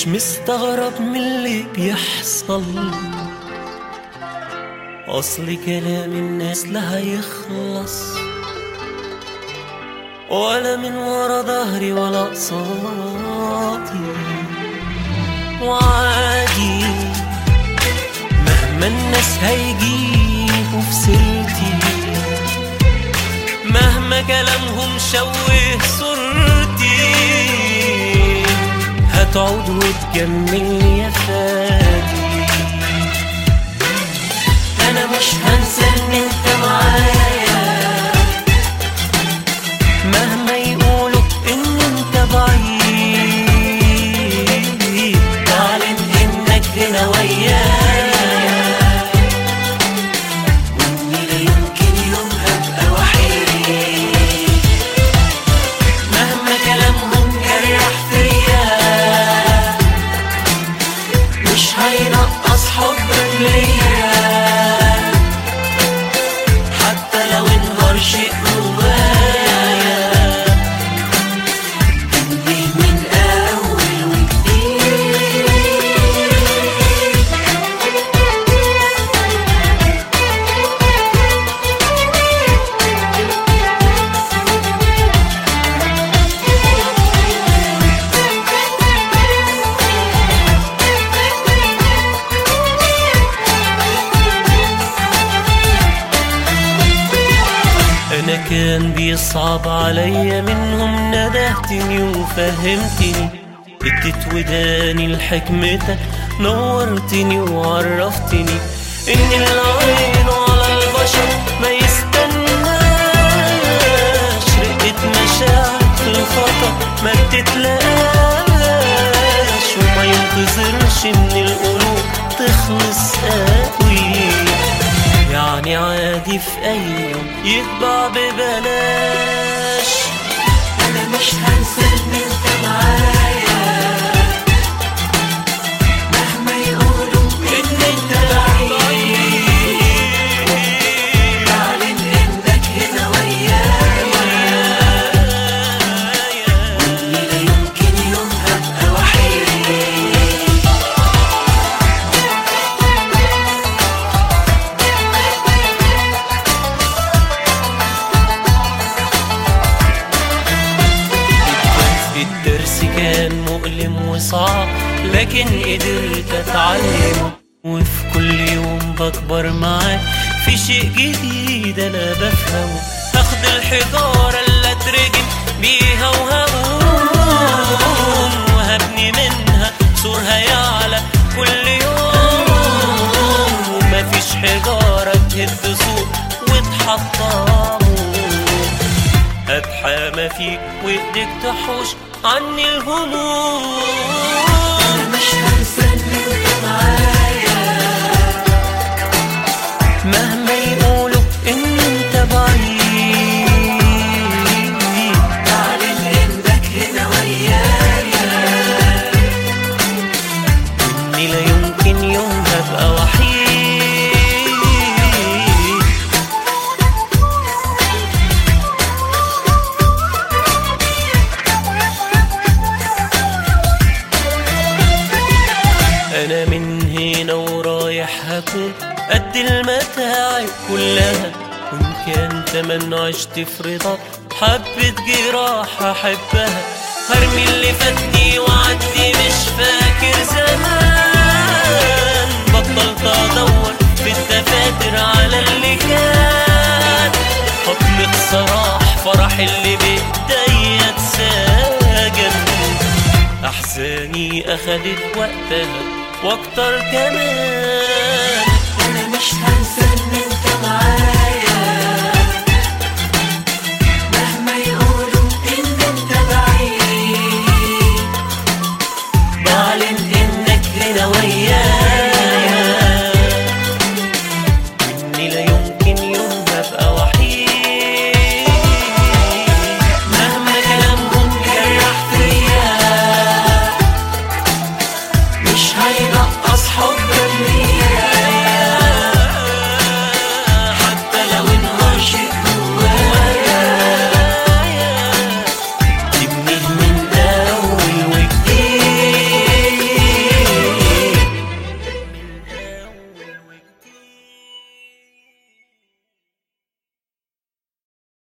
مش مستغرب من اللي بيحصل أصل كلام الناس لا هيخلص ولا من ورا ظهري ولا قصادي وعادي مهما الناس هيجيبوا في سيرتي مهما كلامهم شوه صورتي هتعود وتجمل يا فادي انا مش هنسى ان انت معايا مهما يقولوا ان انت بعيد تعلن انك هنا ويايا واني لا يمكن يوم ابقى وحيد مهما كلامهم جرح فيا مش هينقص حبك ليا حتى لو انهار شيء جوايا اني من اول وجديد انا كان بيصعب عليا منهم ندهتني وفهمتني اديت وداني لحكمتك نورتني وعرفتني ان العين على البشر ما يستناش رقة مشاعر في الخطأ ما بتتلاقاش وما ينتظرش ان القلوب تخلص قوي يعني عادي في اي يوم يتباع ببلاش انا مش هنسى ان انت معايا مهما يقولوا ان انت بعيد تعلن انك هنا ويايا واني لا يمكن يوم هبقى وحيد الدرس كان مؤلم وصعب لكن قدرت اتعلمه وفي كل يوم بكبر معاك في شيء جديد انا بفهمه هاخد الحجارة اللي اترجم بيها وهقوم وهبني منها سور هيعلى كل يوم ومفيش حجارة تهد سور وتحطمه اتحامى فيك وايديك تحوش عني الهموم انا مش هنسى ان انت معايا مهما يقولوا ان انت بعيد تعلن انك هنا ويايا اني لا يمكن يوم هبقى وحيد انا من هنا ورايح هكون قد المتاعب كلها وان كان تمن عشت في رضا حبة جراح احبها هرمي اللي فاتني وعدي مش فاكر زمان بطلت ادور في الدفاتر على اللي كان هطلق سراح فرح اللي بايديا اتسجن احزاني اخدت وقتها واكتر كمان